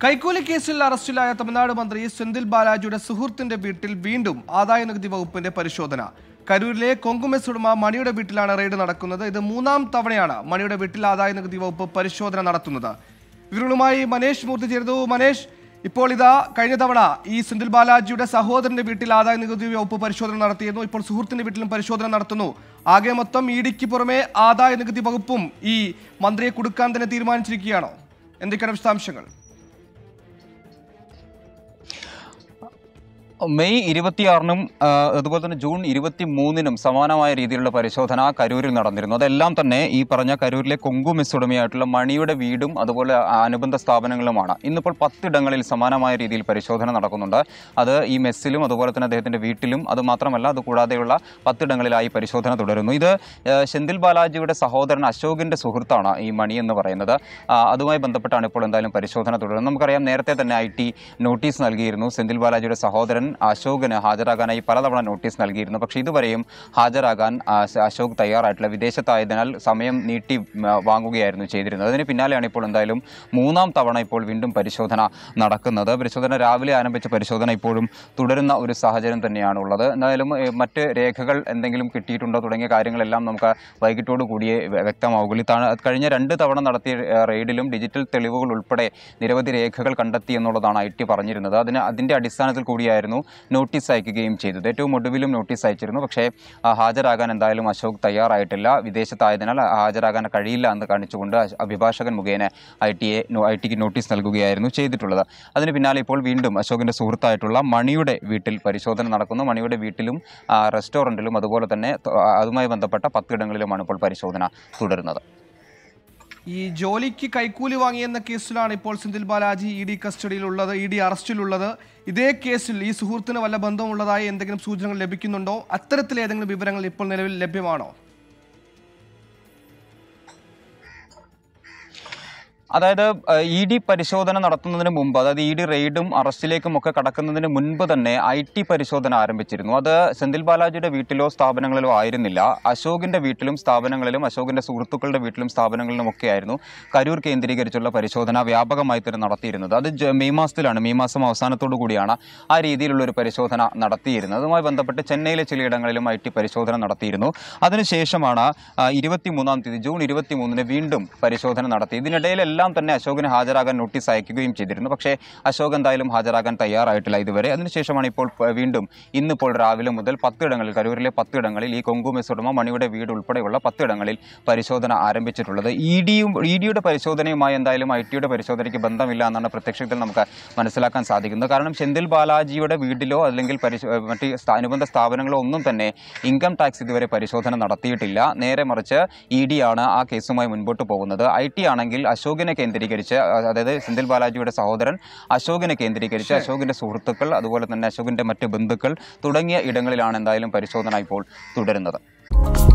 കൈക്കൂലി കേസിൽ അറസ്റ്റിലായ തമിഴ്നാട് മന്ത്രി സെന്തിൽ ബാലാജിയുടെ സുഹൃത്തിന്റെ വീട്ടിൽ വീണ്ടും ആദായ നികുതി വകുപ്പിന്റെ പരിശോധന കരൂരിലെ കൊങ്കുമെസ് ഉടമ മണിയുടെ വീട്ടിലാണ് റെയ്ഡ് നടക്കുന്നത് ഇത് മൂന്നാം തവണയാണ് മണിയുടെ വീട്ടിൽ ആദായ നികുതി വകുപ്പ് പരിശോധന നടത്തുന്നത് ഇവരുമായി മനേഷ് മൂർത്തി ചേർന്നു മനേഷ് ഇപ്പോൾ ഇതാ കഴിഞ്ഞ തവണ ഈ സെന്തിൽ ബാലാജിയുടെ സഹോദരന്റെ വീട്ടിൽ ആദായ നികുതി വകുപ്പ് പരിശോധന നടത്തിയിരുന്നു ഇപ്പോൾ സുഹൃത്തിന്റെ വീട്ടിലും പരിശോധന നടത്തുന്നു ആകെ മൊത്തം ഇ ഡിക്ക് പുറമെ ആദായ നികുതി വകുപ്പും ഈ മന്ത്രിയെ കൊടുക്കാൻ തന്നെ തീരുമാനിച്ചിരിക്കുകയാണോ എന്തൊക്കെയാണ് വിശദാംശങ്ങൾ മെയ് ഇരുപത്തിയാറിനും ആ, അതുപോലെ തന്നെ ജൂൺ ഇരുപത്തി മൂന്നിനും സമാനമായ രീതിയിലുള്ള പരിശോധന കരൂരിൽ നടന്നിരുന്നു അതെല്ലാം തന്നെ ഈ പറഞ്ഞ കരൂരിലെ കൊങ്കു മെസ് ഉടമയായിട്ടുള്ള മണിയുടെ വീടും അതുപോലെ അനുബന്ധ സ്ഥാപനങ്ങളുമാണ് ഇന്നിപ്പോൾ പത്തിടങ്ങളിൽ സമാനമായ രീതിയിൽ പരിശോധന നടക്കുന്നുണ്ട് അത് ഈ മെസ്സിലും അതുപോലെ തന്നെ അദ്ദേഹത്തിന്റെ വീട്ടിലും അത് മാത്രമല്ല അത് കൂടാതെയുള്ള പത്തിടങ്ങളിലായി പരിശോധന തുടരുന്നു ഇത് ആ, സെന്തിൽ ബാലാജിയുടെ സഹോദരൻ അശോകിന്റെ സുഹൃത്താണ് ഈ മണി എന്ന് പറയുന്നത് ആ, അതുമായി ബന്ധപ്പെട്ടാണ് ഇപ്പോൾ എന്തായാലും പരിശോധന തുടരുന്നത് നമുക്കറിയാം നേരത്തെ തന്നെ ഐ ടി നോട്ടീസ് നൽകിയിരുന്നു സെന്തിൽ ബാലാജിയുടെ സഹോദരൻ അശോകിന് ഹാജരാകാനായി പലതവണ നോട്ടീസ് നൽകിയിരുന്നു പക്ഷേ ഇതുവരെയും ഹാജരാകാൻ ആ, സ- അശോക് തയ്യാറായിട്ടില്ല വിദേശത്തായതിനാൽ സമയം നീട്ടി ഉം, വാങ്ങുകയായിരുന്നു ചെയ്തിരുന്നത് അതിന് പിന്നാലെയാണ് ഇപ്പോൾ എന്തായാലും മൂന്നാം തവണ ഇപ്പോൾ വീണ്ടും പരിശോധന നടക്കുന്നത് പരിശോധന രാവിലെ ആരംഭിച്ച പരിശോധന ഇപ്പോഴും തുടരുന്ന ഒരു സാഹചര്യം തന്നെയാണ് ഉള്ളത് എന്തായാലും ഏ, മറ്റ് രേഖകൾ എന്തെങ്കിലും കിട്ടിയിട്ടുണ്ടോ തുടങ്ങിയ കാര്യങ്ങളെല്ലാം നമുക്ക് വൈകിട്ടോട് കൂടിയേ വ്യ- വ്യക്തമാവുകയുള്ളൂ താ- കഴിഞ്ഞ രണ്ട് തവണ നടത്തിയ ഏ, റെയ്ഡിലും ഡിജിറ്റൽ തെളിവുകൾ ഉൾപ്പെടെ നിരവധി രേഖകൾ കണ്ടെത്തി എന്നുള്ളതാണ് ഐ ടി പറഞ്ഞിരുന്നത് അതിന് അതിന്റെ അടിസ്ഥാനത്തിൽ കൂടിയായിരുന്നു നോട്ടീസ് അയക്കുകയും ചെയ്തത് ഏറ്റവും ഒടുവിലും നോട്ടീസ് അയച്ചിരുന്നു പക്ഷേ ആ, ഹാജരാകാൻ എന്തായാലും അശോക് തയ്യാറായിട്ടില്ല വിദേശത്തായതിനാൽ ഹാജരാകാൻ കഴിയില്ല എന്ന് കാണിച്ചുകൊണ്ട് അശ്- അഭിഭാഷകൻ മുഖേന ഐ ടിയെ ഐ ടിക്ക് നോട്ടീസ് നൽകുകയായിരുന്നു ചെയ്തിട്ടുള്ളത് അതിന് പിന്നാലെ ഇപ്പോൾ വീണ്ടും അശോകിന്റെ സുഹൃത്തായിട്ടുള്ള മണിയുടെ വീട്ടിൽ പരിശോധന നടക്കുന്നു മണിയുടെ വീട്ടിലും ആ, റെസ്റ്റോറന്റിലും അതുപോലെ തന്നെ ത- അതുമായി ബന്ധപ്പെട്ട പത്തിടങ്ങളിലുമാണ് ഇപ്പോൾ പരിശോധന തുടരുന്നത് ഈ ജോലിക്ക് കൈക്കൂലി വാങ്ങിയെന്ന കേസിലാണ് ഇപ്പോൾ സെന്തിൽ ബാലാജി ഇ ഡി കസ്റ്റഡിയിലുള്ളത് ഇ ഡി അറസ്റ്റിലുള്ളത് ഇതേ കേസിൽ ഈ സുഹൃത്തിന് വല്ല ബന്ധമുള്ളതായി എന്തെങ്കിലും സൂചനകൾ ലഭിക്കുന്നുണ്ടോ അത്തരത്തിൽ ഏതെങ്കിലും വിവരങ്ങൾ ഇപ്പോൾ നിലവിൽ ലഭ്യമാണോ അതായത് ഇ ഡി പരിശോധന നടത്തുന്നതിന് മുമ്പ് അതായത് ഇ ഡി റെയ്ഡും അറസ്റ്റിലേക്കും ഒക്കെ കടക്കുന്നതിന് മുൻപ് തന്നെ ഐ ടി പരിശോധന ആരംഭിച്ചിരുന്നു അത് സെന്തിൽ ബാലാജിയുടെ വീട്ടിലോ സ്ഥാപനങ്ങളിലോ ആയിരുന്നില്ല അശോകിന്റെ വീട്ടിലും സ്ഥാപനങ്ങളിലും അശോകിന്റെ സുഹൃത്തുക്കളുടെ വീട്ടിലും സ്ഥാപനങ്ങളിലും ഒക്കെ ആയിരുന്നു കരൂർ കേന്ദ്രീകരിച്ചുള്ള പരിശോധന വ്യാപകമായി തന്നെ നടത്തിയിരുന്നത് അത് ജ- മെയ് മാസത്തിലാണ് മെയ് മാസം അവസാനത്തോടു കൂടിയാണ് ആ രീതിയിലുള്ള ഒരു പരിശോധന നടത്തിയിരുന്നത് അതുമായി ബന്ധപ്പെട്ട് ചെന്നൈയിലെ ചിലയിടങ്ങളിലും ഐ ടി പരിശോധന നടത്തിയിരുന്നു അതിനുശേഷമാണ് ആ, ഇരുപത്തിമൂന്നാം തീയതി ജൂൺ ഇരുപത്തിമൂന്നിന് വീണ്ടും പരിശോധന നടത്തി ഇതിനിടയിലെല്ലാം തന്നെ അശോകിന് ഹാജരാകാൻ നോട്ടീസ് അയക്കുകയും ചെയ്തിരുന്നു പക്ഷേ അശോക് എന്തായാലും ഹാജരാകാൻ തയ്യാറായിട്ടില്ല ഇതുവരെ അതിനുശേഷമാണ് ഇപ്പോൾ പ- വീണ്ടും ഇന്നിപ്പോൾ രാവിലെ മുതൽ പത്തിടങ്ങളിൽ കരൂരിലെ പത്തിടങ്ങളിൽ ഈ കൊങ്കുമെസ് ഉടമ മണിയുടെ വീട് ഉൾപ്പെടെയുള്ള പത്തിടങ്ങളിൽ പരിശോധന ആരംഭിച്ചിട്ടുള്ളത് ഇ ഡിയും ഇ ഡിയുടെ പരിശോധനയുമായി എന്തായാലും ഐ ടിയുടെ പരിശോധനയ്ക്ക് ബന്ധമില്ല എന്നാണ് പ്രത്യക്ഷത്തിൽ നമുക്ക് മനസ്സിലാക്കാൻ സാധിക്കുന്നത് കാരണം സെന്തിൽ ബാലാജിയുടെ വീട്ടിലോ അല്ലെങ്കിൽ പരിശോ മറ്റ് സ്ഥാ- അനുബന്ധ സ്ഥാപനങ്ങളോ ഒന്നും തന്നെ ഇൻകം ടാക്സ് ഇതുവരെ പരിശോധന നടത്തിയിട്ടില്ല നേരെ മറിച്ച് ഇ ഡി ആണ് ആ കേസുമായി മുൻപോട്ട് പോകുന്നത് ഐ ടി ആണെങ്കിൽ അശോകിനെ കേന്ദ്രീകരിച്ച് അ- അതായത് സെന്തിൽ ബാലാജിയുടെ സഹോദരൻ അശോകിനെ കേന്ദ്രീകരിച്ച് അശോകിന്റെ സുഹൃത്തുക്കൾ അതുപോലെ തന്നെ അശോകിന്റെ മറ്റ് ബന്ധുക്കൾ തുടങ്ങിയ ഇടങ്ങളിലാണ് എന്തായാലും പരിശോധന ഇപ്പോൾ തുടരുന്നത്